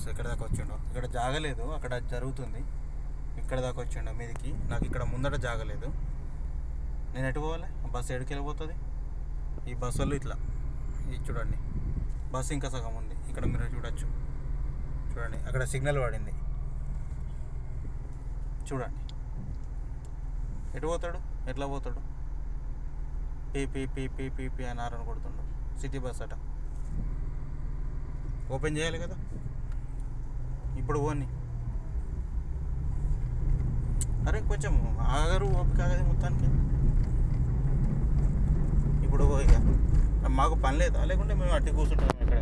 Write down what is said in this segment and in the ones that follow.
ఎక్కడ దాకా వచ్చిండో ఇక్కడ జాగలేదు అక్కడ జరుగుతుంది ఇక్కడ దాకా వచ్చిండో మీదికి నాకు ఇక్కడ ముందట జాగలేదు నేను ఎటు పోవాలి ఆ బస్సు ఎడికి వెళ్ళిపోతుంది ఈ బస్సు వాళ్ళు ఇట్లా ఇది చూడండి బస్సు ఇంకా సగం ఉంది ఇక్కడ మీరు చూడొచ్చు చూడండి అక్కడ సిగ్నల్ పడింది చూడండి ఎటు పోతాడు ఎట్లా పోతాడు పీ పీ పీ పీ పీ పీ అని ఆరని కొడుతుండు సిటీ బస్ అట ఓపెన్ చేయాలి కదా ఇప్పుడు పోని అరే కొంచెం ఆగరు ఓపిక ఆగదు మొత్తానికి ఇప్పుడు పో ఇక మాకు పని లేదా లేకుంటే మేము అట్టి కూర్చుంటాం ఇక్కడ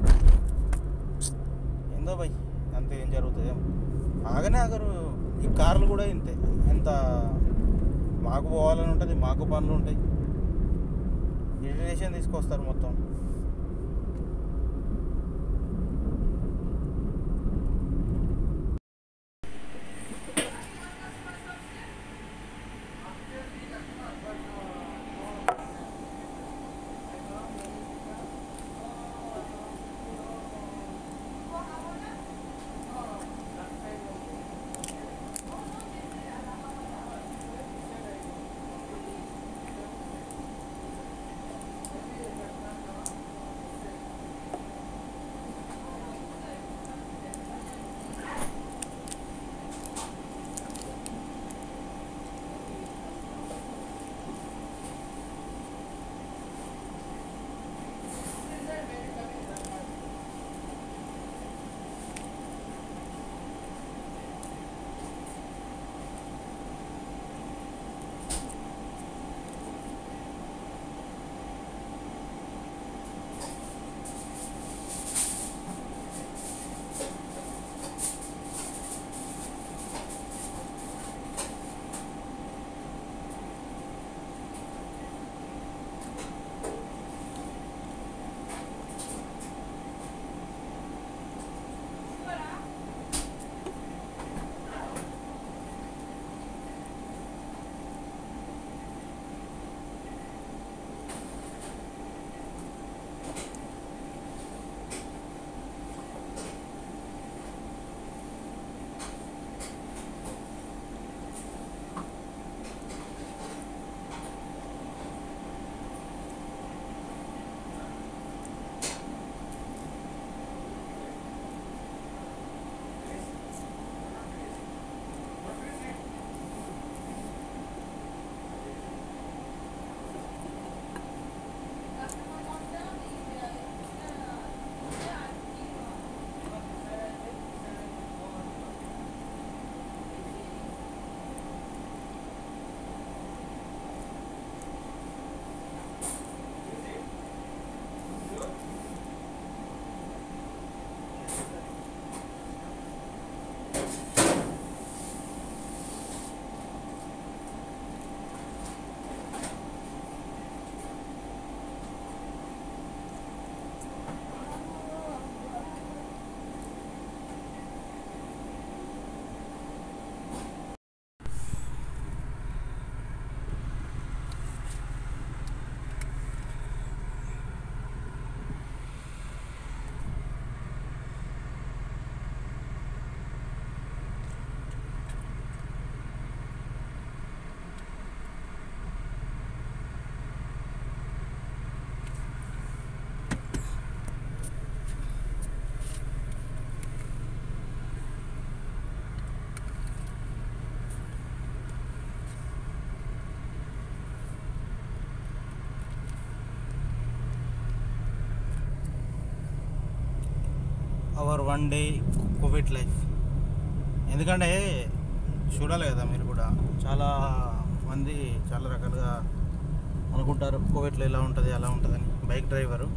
ఏందో భయ్ అంతే ఏం జరుగుతుంది ఏం ఆగనే ఆగరు ఈ కార్లు కూడా ఇంతే ఎంత మాకు పోవాలని ఉంటుంది మాకు పనులు ఉంటాయి ఇరిటేషన్ తీసుకొస్తారు మొత్తం our one day Covid life ఎందుకంటే చూడాలి కదా మీరు కూడా చాలా మంది చాలా రకాలుగా అనుకుంటారు కోవిడ్లో ఎలా ఉంటుంది అలా ఉంటుందని బైక్ డ్రైవరు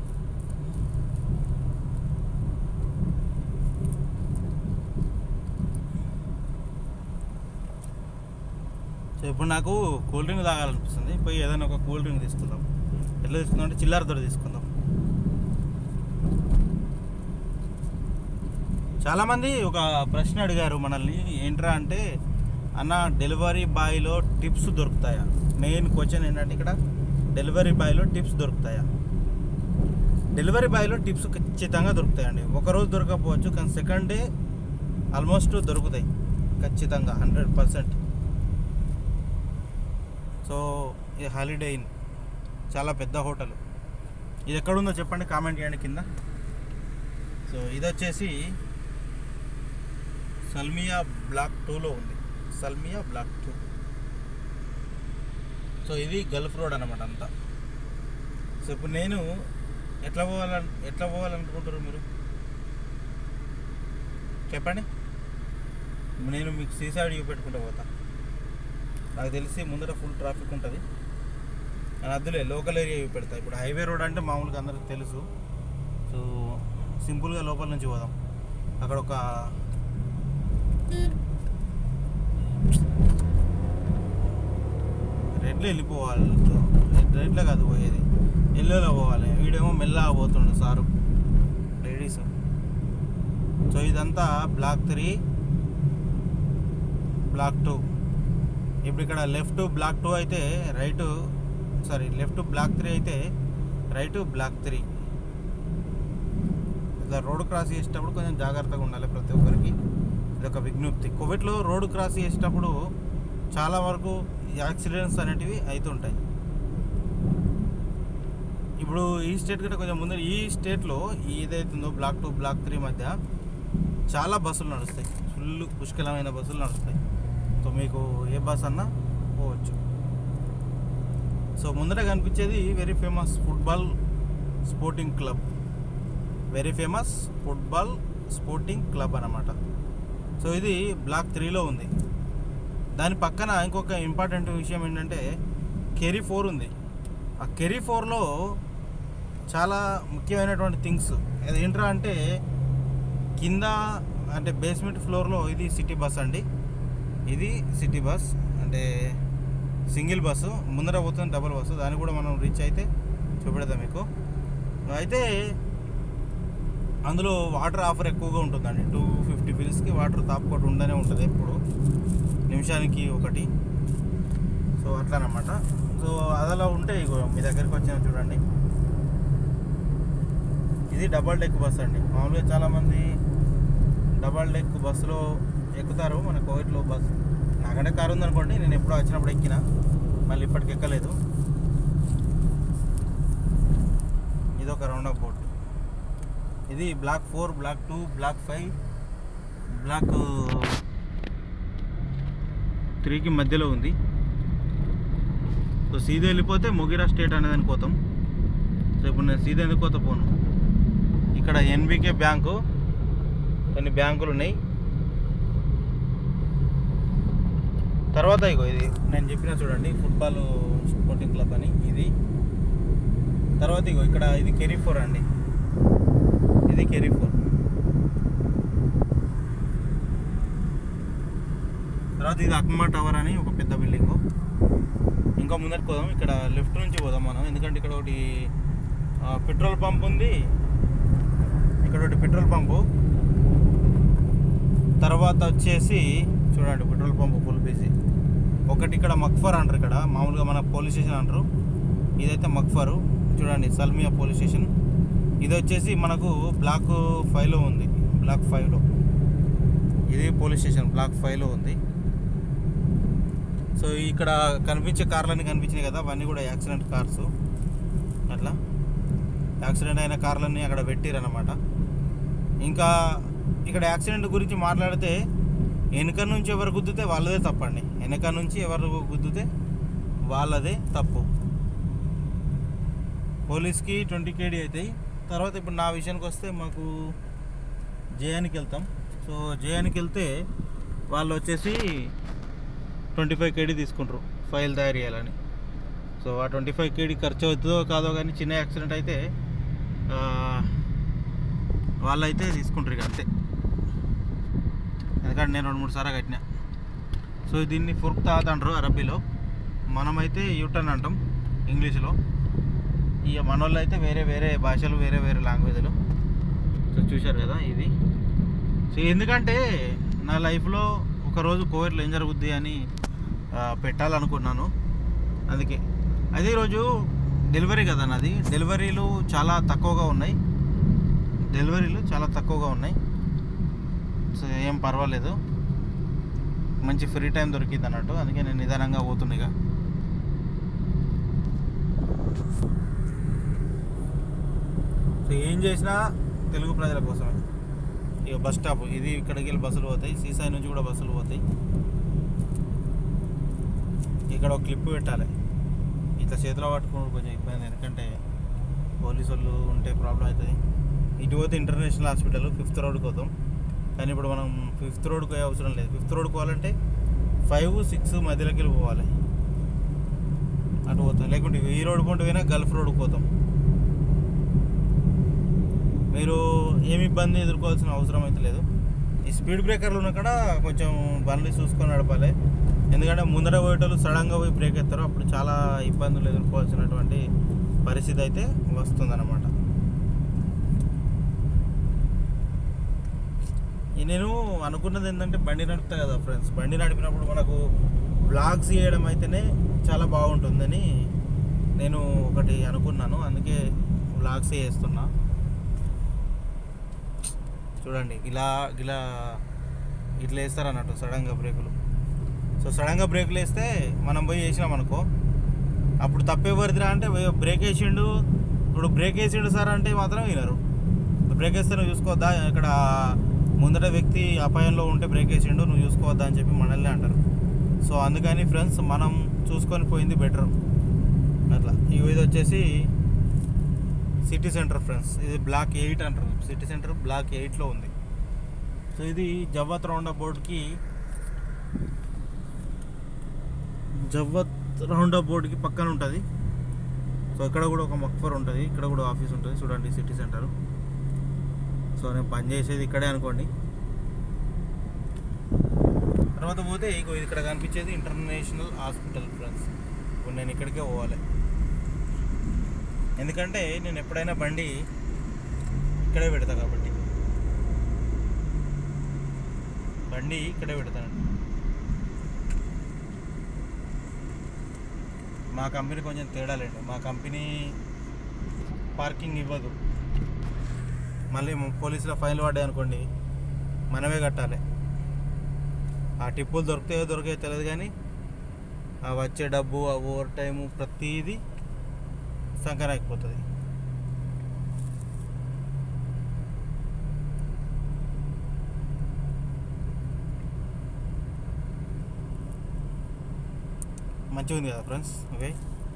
సో ఇప్పుడు నాకు కూల్ డ్రింక్ తాగాలనిపిస్తుంది పోయి ఏదైనా ఒక కూల్ డ్రింక్ తీసుకుందాం ఎట్లా తీసుకుందాం అంటే చిల్లరతో తీసుకుందాం చాలామంది ఒక ప్రశ్న అడిగారు మనల్ని ఏంట్రా అంటే అన్న డెలివరీ బాయ్లో టిప్స్ దొరుకుతాయా మెయిన్ క్వశ్చన్ ఏంటంటే ఇక్కడ డెలివరీ బాయ్లో టిప్స్ దొరుకుతాయా డెలివరీ బాయ్లో టిప్స్ ఖచ్చితంగా దొరుకుతాయండి ఒకరోజు దొరకకపోవచ్చు కానీ సెకండ్ డే ఆల్మోస్ట్ దొరుకుతాయి ఖచ్చితంగా హండ్రెడ్ పర్సెంట్ సో ఇది హాలిడే ఇన్ చాలా పెద్ద హోటల్ ఇది ఎక్కడుందో చెప్పండి కామెంట్ చేయండి కింద సో ఇది వచ్చేసి సల్మియా బ్లాక్ టూలో ఉంది సల్మియా బ్లాక్ టూ సో ఇది గల్ఫ్ రోడ్ అనమాట అంతా సో ఇప్పుడు నేను ఎట్లా పోవాలని ఎట్లా పోవాలనుకుంటారు మీరు చెప్పండి నేను మీకు సీసైడ్ చూపెట్టుకుంటూ పోతా నాకు తెలిసి ముందర ఫుల్ ట్రాఫిక్ ఉంటుంది అని అద్దులే లోకల్ ఏరియా చూపెడతా ఇప్పుడు హైవే రోడ్ అంటే మామూలుగా అందరికి తెలుసు సో సింపుల్గా లోపల నుంచి పోదాం అక్కడ ఒక రెడ్లో వెళ్ళిపోవాలి రెడ్లో కాదు పోయేది ఎల్లోలో పోవాలి వీడేమో మెల్లగా పోతుండు సారు లేడీస్ సో ఇదంతా బ్లాక్ త్రీ బ్లాక్ టూ ఇప్పుడు ఇక్కడ లెఫ్ట్ బ్లాక్ టూ అయితే right sorry left block three అయితే రైట్ బ్లాక్ త్రీ ఇట్లా రోడ్ క్రాస్ చేసేటప్పుడు కొంచెం జాగ్రత్తగా ఉండాలి ప్రతి ఒక్కరికి ఇది ఒక విజ్ఞప్తి కోవిడ్లో రోడ్ క్రాస్ చేసేటప్పుడు చాలా వరకు యాక్సిడెంట్స్ అనేటివి అవుతుంటాయి ఇప్పుడు ఈ స్టేట్ కంటే కొంచెం ముందు ఈ స్టేట్లో ఏదైతుందో బ్లాక్ టూ బ్లాక్ త్రీ మధ్య చాలా బస్సులు నడుస్తాయి ఫుల్ పుష్కలమైన బస్సులు నడుస్తాయి సో మీకు ఏ బస్ అన్నా పోవచ్చు సో ముందర కనిపించేది very famous football sporting club very famous football sporting club అన్నమాట సో ఇది బ్లాక్ త్రీలో ఉంది దాని పక్కన ఇంకొక ఇంపార్టెంట్ విషయం ఏంటంటే కెరీ ఫోర్ ఉంది ఆ కెరీ ఫోర్లో చాలా ముఖ్యమైనటువంటి థింగ్స్ అది ఏంట్రా అంటే కింద అంటే బేస్మెంట్ ఫ్లోర్లో ఇది సిటీ బస్ అండి ఇది సిటీ బస్ అంటే సింగిల్ బస్సు ముందర పోతుంది డబుల్ బస్సు దాన్ని కూడా మనం రీచ్ అయితే చూపెడతాం మీకు అయితే అందులో వాటర్ ఆఫర్ ఎక్కువగా ఉంటుందండి టూ ఫిఫ్టీ ఫిల్స్కి వాటర్ తాపుకోటి ఉండనే ఉంటుంది ఎప్పుడు నిమిషానికి ఒకటి సో అట్లానమాట సో అదలా ఉంటే ఇగో మీ దగ్గరికి వచ్చిన చూడండి ఇది డబల్ డెక్ బస్ అండి మామూలుగా చాలామంది డబల్ డెక్ బస్సులో ఎక్కుతారు మన కోవిడ్లో బస్ నాకంటే కారు ఉందనుకోండి నేను ఎప్పుడో వచ్చినప్పుడు ఎక్కిన మళ్ళీ ఇప్పటికి ఎక్కలేదు ఇది ఒక రౌండ్ ఆఫ్ బోట్ ఇది block four block two block five block త్రీకి మధ్యలో ఉంది సో సీదా వెళ్ళిపోతే మొగిరా స్టేట్ అనేదానికి పోతాం సో ఇప్పుడు నేను సీదా ఎందుకు పోతా పోను ఇక్కడ ఎన్బికే బ్యాంకు కొన్ని బ్యాంకులు ఉన్నాయి తర్వాత ఇగో ఇది నేను చెప్పిన చూడండి ఫుట్బాల్ స్పోర్టింగ్ క్లబ్ అని ఇది తర్వాత ఇగో ఇక్కడ ఇది కెరీ ఫోర్ అండి ఇది కెరీ ఫోర్ తర్వాత ఇది అక్మా టవర్ అని ఒక పెద్ద బిల్డింగ్ ఇంకా ముందరికి పోదాం ఇక్కడ లెఫ్ట్ నుంచి పోదాం మనం ఎందుకంటే ఇక్కడ ఒకటి ఆ, పెట్రోల్ పంప్ ఉంది ఇక్కడ ఒకటి పెట్రోల్ పంపు తర్వాత వచ్చేసి చూడండి పెట్రోల్ పంప్ ఫుల్ బిజీ ఒకటి ఇక్కడ మక్ఫర్ అంటారు ఇక్కడ మామూలుగా మన పోలీస్ స్టేషన్ అంటారు ఇదైతే మక్ఫరు చూడండి సల్మియా పోలీస్ స్టేషన్ ఇది వచ్చేసి మనకు బ్లాక్ ఫైవ్లో ఉంది బ్లాక్ ఫైవ్లో ఇది పోలీస్ స్టేషన్ బ్లాక్ ఫైవ్లో ఉంది సో ఇక్కడ కనిపించే కార్లన్నీ కనిపించినాయి కదా అవన్నీ కూడా యాక్సిడెంట్ కార్స్ అట్లా యాక్సిడెంట్ అయిన కార్లన్నీ అక్కడ పెట్టిరన్నమాట ఇంకా ఇక్కడ యాక్సిడెంట్ గురించి మాట్లాడితే వెనక నుంచి ఎవరు గుద్దితే వాళ్ళదే తప్పండి వెనక నుంచి ఎవరు గుద్దితే వాళ్ళదే తప్పు పోలీస్కి ట్వంటీ కేడీ అవుతాయి తర్వాత ఇప్పుడు నా విషయానికి వస్తే మాకు జయానికి వెళ్తాం సో జయానికి వెళ్తే వాళ్ళు వచ్చేసి ట్వంటీ ఫైవ్ కేడీ తీసుకుంటారు ఫైల్ తయారు చేయాలని సో ఆ ట్వంటీ ఫైవ్ కేడీ ఖర్చు అవుతుందో కాదో కానీ చిన్న యాక్సిడెంట్ అయితే ఆ, వాళ్ళైతే తీసుకుంటారు ఇక అంతే ఎందుకంటే నేను రెండు మూడు సార్లు కట్టినా సో దీన్ని ఫుర్క్ తాత అంటారు అరబీలో మనమైతే యూటర్న్ అంటాం ఇంగ్లీష్లో ఇక మన వాళ్ళు అయితే వేరే వేరే భాషలు వేరే వేరే లాంగ్వేజ్లు సో చూశారు కదా ఇది సో ఎందుకంటే నా లైఫ్లో ఒకరోజు కోవిడ్లో ఏం జరుగుద్ది అని ఆ, పెట్టాలనుకున్నాను అందుకే అదే ఈరోజు డెలివరీ కదా నాది డెలివరీలు చాలా తక్కువగా ఉన్నాయి డెలివరీలు చాలా తక్కువగా ఉన్నాయి సో ఏం పర్వాలేదు మంచి ఫ్రీ టైం దొరికింది అన్నట్టు అందుకే నేను నిదానంగా పోతున్నా ఇక సో ఏం చేసినా తెలుగు ప్రజల కోసమే ఇక బస్ స్టాప్ ఇది ఇక్కడికి వెళ్ళి బస్సులు పోతాయి సీసాయి నుంచి కూడా బస్సులు పోతాయి ఇక్కడ ఒక క్లిప్ పెట్టాలి ఇట్లా చేతిలో పట్టుకోవడం కొంచెం ఇబ్బంది ఎందుకంటే పోలీసు వాళ్ళు ఉంటే ప్రాబ్లం అవుతుంది ఇటు పోతే ఇంటర్నేషనల్ హాస్పిటల్ ఫిఫ్త్ రోడ్కి పోతాం కానీ ఇప్పుడు మనం ఫిఫ్త్ రోడ్కి పోయే అవసరం లేదు ఫిఫ్త్ రోడ్కి పోవాలంటే ఫైవ్ సిక్స్ మధ్యలోకి వెళ్ళి పోవాలి అటు పోతాం లేకుంటే ఈ రోడ్ కొంటూ పోయినా గల్ఫ్ రోడ్కి పోతాం మీరు ఏమి ఇబ్బంది ఎదుర్కోవాల్సిన అవసరం అయితే లేదు ఈ స్పీడ్ బ్రేకర్లు ఉన్న కాడ కొంచెం బండ్లు చూసుకొని నడపాలి ఎందుకంటే ముందర పోయేటోళ్ళు సడన్గా పోయి బ్రేక్ ఎత్తారు అప్పుడు చాలా ఇబ్బందులు ఎదుర్కోవాల్సినటువంటి పరిస్థితి అయితే వస్తుందన్నమాట ఈ నేను అనుకున్నది ఏంటంటే బండి నడుపుతా కదా ఫ్రెండ్స్ బండి నడిపినప్పుడు మనకు బ్లాగ్స్ చేయడం అయితేనే చాలా బాగుంటుందని నేను ఒకటి అనుకున్నాను అందుకే బ్లాగ్స్ చేస్తున్నా చూడండి ఇలా ఇలా ఇట్లా వేస్తారు అన్నట్టు సడన్గా బ్రేకులు సో సడన్గా బ్రేకులు వేస్తే మనం పోయి వేసినాం అనుకో అప్పుడు తప్పేవరిదిరా అంటే "వే- బ్రేక్ వేసిండు ఇప్పుడు బ్రేక్ వేసిండు సార్ అంటే మాత్రం వినరు బ్రేక్ వేస్తే నువ్వు చూసుకోవద్దా ఇక్కడ ముందట వ్యక్తి అపాయంలో ఉంటే బ్రేక్ వేసిండు నువ్వు చూసుకోవద్దా అని చెప్పి మనల్ని అంటారు సో అందుకని ఫ్రెండ్స్ మనం చూసుకొని పోయింది బెటర్ అట్లా ఇవి ఇది వచ్చేసి సిటీ సెంటర్ ఫ్రెండ్స్ ఇది బ్లాక్ ఎయిట్ అంటారు సిటీ సెంటర్ బ్లాక్ ఎయిట్లో ఉంది సో ఇది జవ్వత్ రౌండ్ బోర్డ్కి జవ్వత్ రౌండ్ బోర్డ్కి పక్కన ఉంటుంది సో ఇక్కడ కూడా ఒక మక్ఫర్ ఉంటుంది ఇక్కడ కూడా ఆఫీస్ ఉంటుంది చూడండి సిటీ సెంటర్ సో నేను పని చేసేది ఇక్కడే అనుకోండి తర్వాత పోతే ఇగో ఇది ఇక్కడ కనిపించేది ఇంటర్నేషనల్ హాస్పిటల్ ఫ్రెండ్స్ ఇప్పుడు నేను ఇక్కడికే పోవాలి ఎందుకంటే నేను ఎప్పుడైనా బండి ఇక్కడే పెడతా కాబట్టి బండి ఇక్కడే పెడతాను మా కంపెనీ కొంచెం తేడాలండి మా కంపెనీ పార్కింగ్ ఇవ్వదు మళ్ళీ పోలీసుల ఫైన్ పడ్డాయి అనుకోండి మనమే కట్టాలి ఆ టిప్పులు దొరుకుతాయో దొరికాయో తెలియదు కానీ ఆ వచ్చే డబ్బు ఆ ఓవర్ టైము ప్రతిదీ సంకరాకపోతుంది మంచిగా ఉంది కదా ఫ్రెండ్స్ ఓకే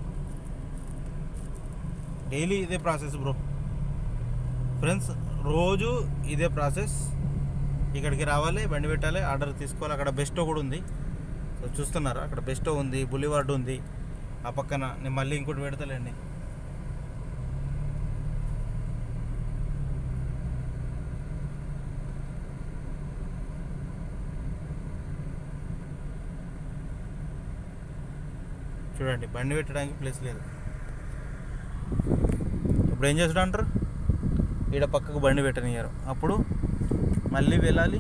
డైలీ ఇదే ప్రాసెస్ బ్రో ఫ్రెండ్స్ రోజు ఇదే ప్రాసెస్ ఇక్కడికి రావాలి బండి పెట్టాలి ఆర్డర్ తీసుకోవాలి అక్కడ బెస్టో కూడా ఉంది సో చూస్తున్నారా అక్కడ బెస్టో ఉంది బులివార్డ్ ఉంది ఆ పక్కన నేను మళ్ళీ ఇంకోటి పెడతలేండి చూడండి బండి పెట్టడానికి ప్లేస్ లేదు ఇప్పుడు ఏం చేస్తాడు అంటారు ఈడ పక్కకు బండి పెట్టనియ్యారు అప్పుడు మళ్ళీ వెళ్ళాలి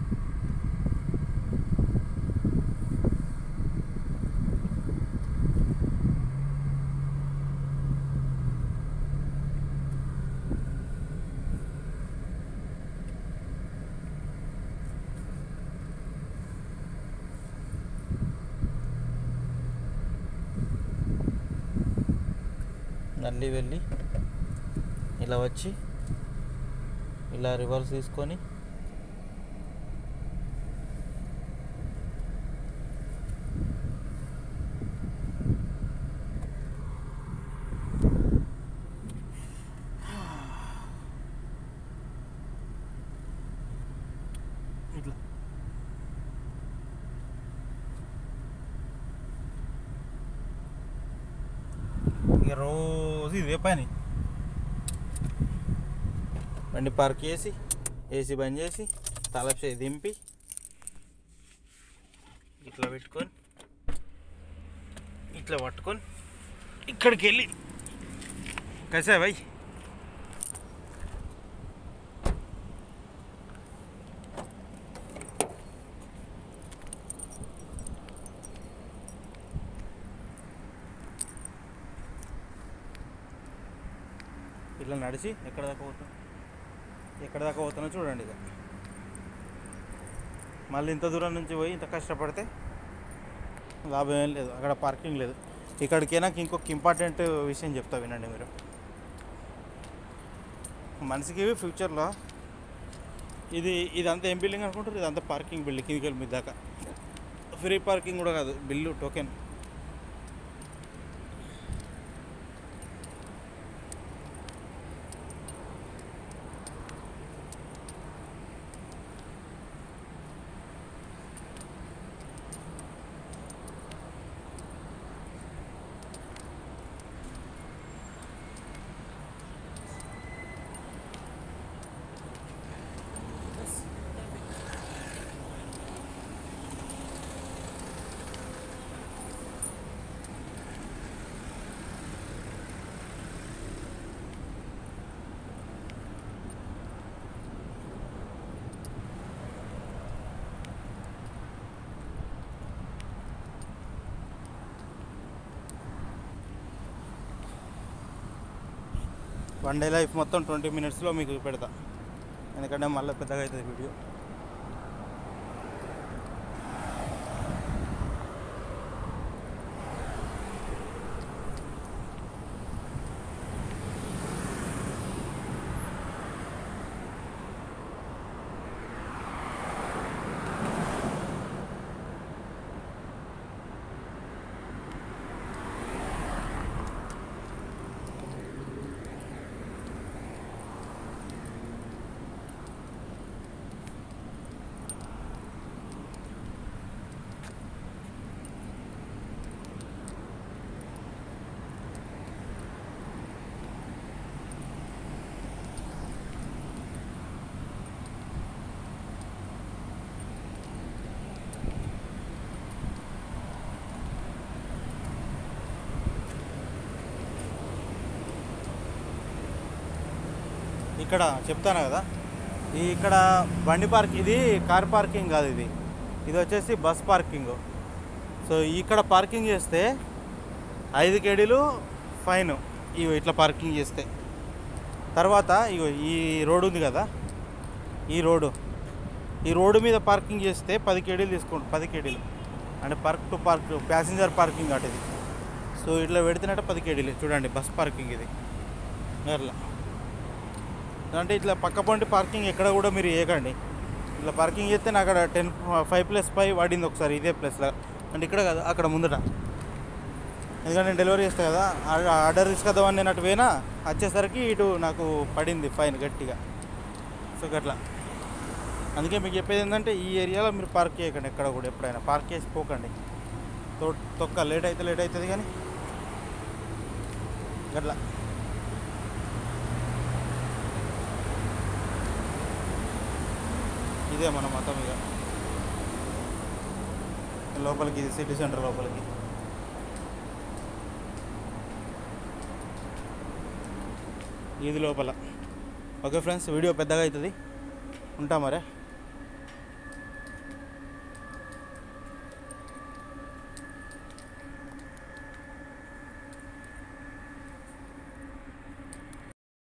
మళ్ళీ వెళ్ళి ఇలా వచ్చి ఇలా రివర్స్ తీసుకొని ఇట్లా ఇక రోజు ఇదే పని బండి పార్క్ చేసి ఏసీ బంద్ చేసి తలపి దింపి ఇట్లా పెట్టుకొని ఇట్లా పట్టుకొని ఇక్కడికి వెళ్ళి కసా భయ్ ఇట్లా నడిచి ఎక్కడ దాకా పోతాం ఎక్కడ దాకా పోతానో చూడండి ఇక మళ్ళీ ఇంత దూరం నుంచి పోయి ఇంత కష్టపడితే లాభం ఏం లేదు అక్కడ పార్కింగ్ లేదు ఇక్కడికి నాకు ఇంకొక ఇంపార్టెంట్ విషయం చెప్తా వినండి మీరు మనిషికి ఫ్యూచర్లో ఇది ఇదంతా ఏం బిల్డింగ్ అనుకుంటారు ఇదంతా పార్కింగ్ బిల్డింగ్ కిందికి వెళ్ళి మీద దాకా ఫ్రీ పార్కింగ్ కూడా కాదు bill token one day life మొత్తం ట్వంటీ మినిట్స్లో మీకు పెడతా ఎందుకంటే మళ్ళీ పెద్దగా అవుతుంది వీడియో ఇక్కడ చెప్తాను కదా ఈ ఇక్కడ బండి పార్క్ ఇది కార్ పార్కింగ్ కాదు ఇది ఇది వచ్చేసి బస్ పార్కింగ్ సో ఇక్కడ పార్కింగ్ చేస్తే ఐదు కేడీలు ఫైన్ ఇగో ఇట్లా పార్కింగ్ చేస్తే తర్వాత ఇగో ఈ రోడ్ ఉంది కదా ఈ రోడ్డు ఈ రోడ్డు మీద పార్కింగ్ చేస్తే పది కేడీలు తీసుకుంటు పది కేడీలు అంటే park to park passenger parking అటు ఇది సో ఇట్లా పెడితేనట్టు పది కేడీలు చూడండి బస్ పార్కింగ్ ఇది అట్లా అంటే ఇట్లా పక్క పొంటి పార్కింగ్ ఎక్కడ కూడా మీరు వేయకండి ఇట్లా పార్కింగ్ చేస్తే నాకు అక్కడ టెన్ ఫైవ్ ప్లస్ ఫైవ్ పడింది ఒకసారి ఇదే ప్లస్లో అంటే ఇక్కడ కాదు అక్కడ ముందట ఎందుకంటే నేను డెలివరీ చేస్తా కదా ఆ- ఆర్డర్ తీసుకొద్దామని నేను అటు పోయినా వచ్చేసరికి ఇటు నాకు పడింది ఫైన్ గట్టిగా సో గట్లా అందుకే మీకు చెప్పేది ఏంటంటే ఈ ఏరియాలో మీరు పార్క్ చేయకండి ఎక్కడ కూడా ఎప్పుడైనా పార్క్ చేసి పోకండి తో తొక్క లేట్ అయితే లేట్ అవుతుంది కానీ గట్లా ఇదే మన మతం ఇక లోపలికి ఇది సిటీ సెంటర్ లోపలికి ఇది లోపల ఓకే ఫ్రెండ్స్ వీడియో పెద్దగా అవుతుంది ఉంటా మరే